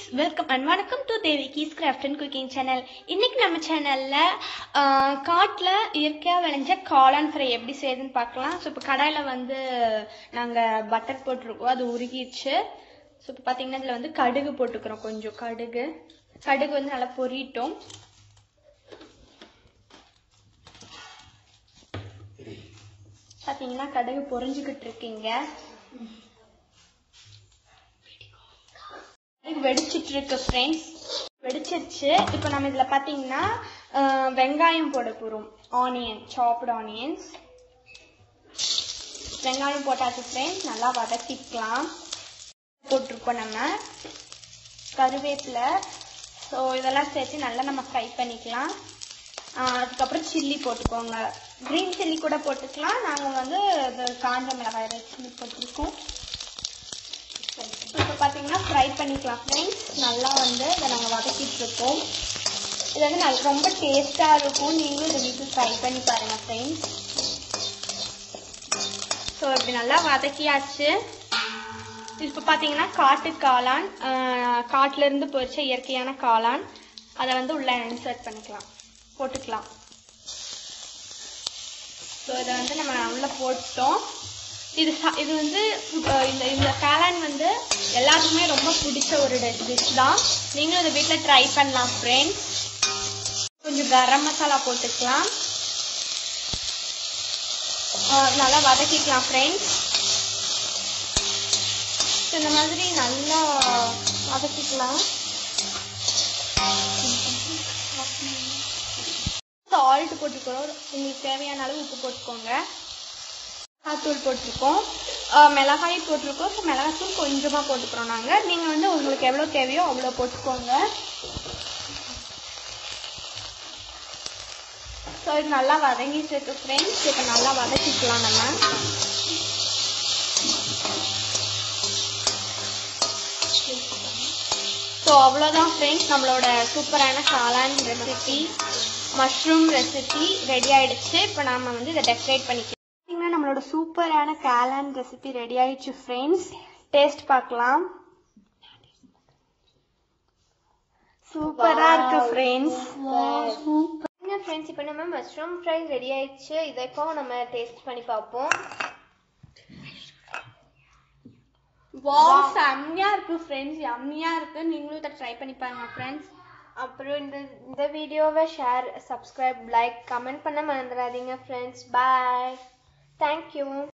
welcome and வணக்கம் to Devika's craft and cooking channel இன்னைக்கு நம்ம சேனல்ல காட்டில் இயற்கையாக விளைஞ்ச காளான் ஃப்ரை எப்படி செய்யுதுன்னு பார்க்கலாம் ஸோ இப்போ கடாயில் வந்து நாங்கள் பட்டர் போட்டிருக்கோம் அது உருகிடுச்சு ஸோ இப்போ பார்த்தீங்கன்னா இதில் வந்து கடுகு போட்டுக்கிறோம் கொஞ்சம் கடுகு கடுகு வந்து நல்லா பொரியட்டும் பார்த்தீங்கன்னா கடுகு பொரிஞ்சுக்கிட்டு இருக்கீங்க இது வெடிச்சிட்டு இருக்கு ஃப்ரெண்ட்ஸ் வெடிச்சிருச்சு இப்போ நம்ம இதில் பார்த்தீங்கன்னா அஹ், வெங்காயம் போட போகிறோம் ஆனியன் சாப்டு ஆனியன்ஸ் வெங்காயம் போட்டாச்சு ஃப்ரெண்ட்ஸ் நல்லா வதக்கிக்கலாம் போட்டிருக்கோம் நம்ம கருவேப்பிலை ஸோ இதெல்லாம் சேர்த்து நல்லா நம்ம ஃப்ரை பண்ணிக்கலாம் அஹ், அதுக்கப்புறம் சில்லி போட்டுக்கோங்க க்ரீன் சில்லி கூட போட்டுக்கலாம் நாங்கள் வந்து இது காஞ்ச மிளகாய் ரெட் சில்லி போட்டிருக்கோம் இப்போ பார்த்தீங்கன்னா ஃப்ரை பண்ணிக்கலாம் ஃப்ரெண்ட்ஸ் நல்லா வந்து இதை நாங்கள் வதக்கிட்டு இருக்கோம் இது வந்து நல்ல ரொம்ப டேஸ்ட்டாக இருக்கும் நீங்களும் இதை வீட்டில் ட்ரை பண்ணி பாருங்கள் ஃப்ரெண்ட்ஸ் ஸோ இப்படி நல்லா வதக்கியாச்சு இப்போ பார்த்தீங்கன்னா காட்டு காளான் ஆஹ், காட்டுலேருந்து பொரிச்ச இயற்கையான காளான் அதை வந்து உள்ள இன்சர்ட் பண்ணிக்கலாம் போட்டுக்கலாம் ஸோ இதை வந்து நம்ம உள்ள போட்டோம் இது சா- இது வந்து அஹ், இந்த இந்த காளான் வந்து எல்லாத்துக்குமே ரொம்ப பிடிச்ச ஒரு டிஷ் தான் நீங்களும் இதை வீட்டில் ட்ரை பண்ணலாம் ஃப்ரெண்ட்ஸ் கொஞ்சம் கரம் மசாலா போட்டுக்கலாம் அஹ், நல்லா வதக்கிக்கலாம் ஃப்ரெண்ட்ஸ் இந்த மாதிரி நல்லா வதக்கிக்கலாம் சால்ட் போட்டுக்கிறோம் உங்களுக்கு தேவையான அளவு உப்பு போட்டுக்கோங்க மிளகாத்தூள் போட்டிருக்கோம் அஹ் மிளகாய் போட்டிருக்கோம் ஸோ மிளகாத்தூள் கொஞ்சமாக போட்டுக்கிறோம் நாங்கள் நீங்கள் வந்து உங்களுக்கு எவ்வளோ தேவையோ அவ்வளோ போட்டுக்கோங்க ஸோ இது நல்லா வதங்கிட்டு இருக்கு ஃப்ரெண்ட்ஸ் இப்போ நல்லா வதக்கிக்கலாம் நம்ம ஸோ அவ்வளோதான் ஃப்ரெண்ட்ஸ் நம்மளோட சூப்பரான காளான் ரெசிபி மஷ்ரூம் ரெசிபி ரெடி ஆயிடுச்சு இப்போ நாம வந்து இதை டெக்கரேட் பண்ணிக்கலாம் பார்த்தீங்கன்னா நம்மளோட சூப்பரான காளான் ரெசிபி ரெடி ஆயிடுச்சு ஃப்ரெண்ட்ஸ் டேஸ்ட் பார்க்கலாம் சூப்பரா இருக்கு ஃப்ரெண்ட்ஸ் சூப்பர் ஃப்ரெண்ட்ஸ் இப்போ நம்ம மஷ்ரூம் ஃப்ரை ரெடி ஆயிடுச்சு இதை இப்போ நம்ம டேஸ்ட் பண்ணி பார்ப்போம் வாவ் செம்மையா இருக்கு ஃப்ரெண்ட்ஸ் யம்மியா இருக்கு நீங்களும் இதை ட்ரை பண்ணி பாருங்க ஃப்ரெண்ட்ஸ் அப்புறம் இந்த இந்த வீடியோவை ஷேர் சப்ஸ்கிரைப் லைக் கமெண்ட் பண்ண மறந்துடாதீங்க ஃப்ரெண்ட்ஸ் பாய் தேங்க்யூ